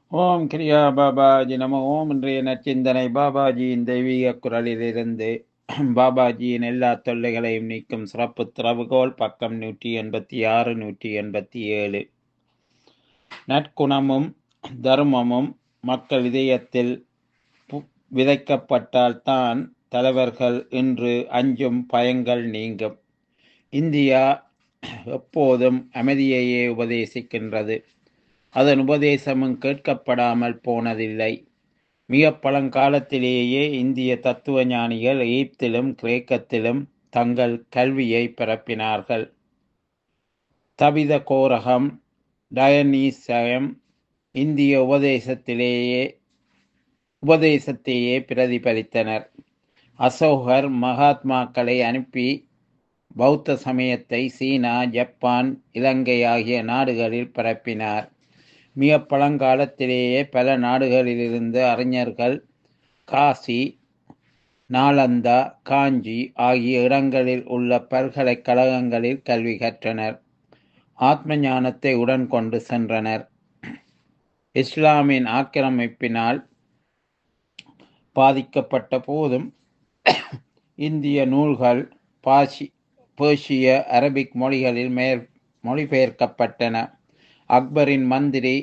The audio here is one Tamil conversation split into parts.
ஓம் கிரியா பாபாஜி நம ஓம் இன்றைய நற்சிந்தனை பாபாஜியின் தெய்வீக குரலிலிருந்து பாபாஜியின் எல்லா தொல்லைகளையும் நீக்கும் சிறப்பு திறவுகோல் பக்கம் நூற்றி எண்பத்தி ஆறு நூற்றி எண்பத்தி ஏழு நற்குணமும் தர்மமும் மக்கள் இதயத்தில் பு- விதைக்கப்பட்டால்தான் தலைவர்கள் இன்று அஞ்சும் பயங்கள் நீங்கும் இந்தியா எப்போதும் அமைதியையே உபதேசிக்கின்றது அதன் உபதேசமும் கேட்கப்படாமல் போனதில்லை மிக பழங்காலத்திலேயே இந்திய தத்துவ ஞானிகள் எகிப்திலும் கிரேக்கத்திலும் தங்கள் கல்வியை பரப்பினார்கள் தபித கோரகம் டயனீசயம் இந்திய உபதேசத்திலேயே உபதேசத்தையே பிரதிபலித்தனர் அசோகர் மகாத்மாக்களை அனுப்பி பௌத்த சமயத்தை சீனா ஜப்பான் இலங்கை ஆகிய நாடுகளில் பரப்பினார் மிக பழங்காலத்திலேயே பல நாடுகளிலிருந்து அறிஞர்கள் காசி நாலந்தா காஞ்சி ஆகிய இடங்களில் உள்ள பல்கலைக்கழகங்களில் கல்வி கற்றனர் ஆத்ம ஞானத்தை உடன் கொண்டு சென்றனர் இஸ்லாமின் ஆக்கிரமிப்பினால் பாதிக்கப்பட்ட போதும் இந்திய நூல்கள் பாசி பேர்ஷிய அரபிக் மொழிகளில் மேற் மொழிபெயர்க்கப்பட்டன அக்பரின் மந்திரி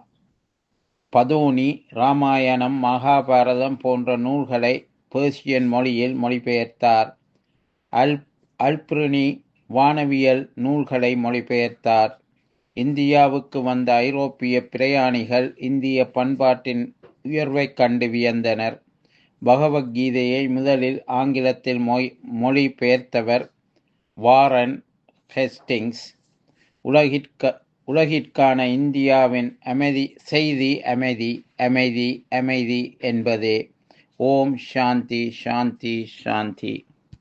பதோனி ராமாயணம் மகாபாரதம் போன்ற நூல்களை பேர்ஷியன் மொழியில் மொழிபெயர்த்தார் அல் அல்பிரினி வானவியல் நூல்களை மொழிபெயர்த்தார் இந்தியாவுக்கு வந்த ஐரோப்பிய பிரயாணிகள் இந்திய பண்பாட்டின் உயர்வைக் கண்டு வியந்தனர் பகவத்கீதையை முதலில் ஆங்கிலத்தில் மொய் மொழிபெயர்த்தவர் வாரன் ஹெஸ்டிங்ஸ் உலகிற்க உலகிற்கான இந்தியாவின் அமைதி செய்தி அமைதி அமைதி அமைதி என்பதே ஓம் சாந்தி சாந்தி சாந்தி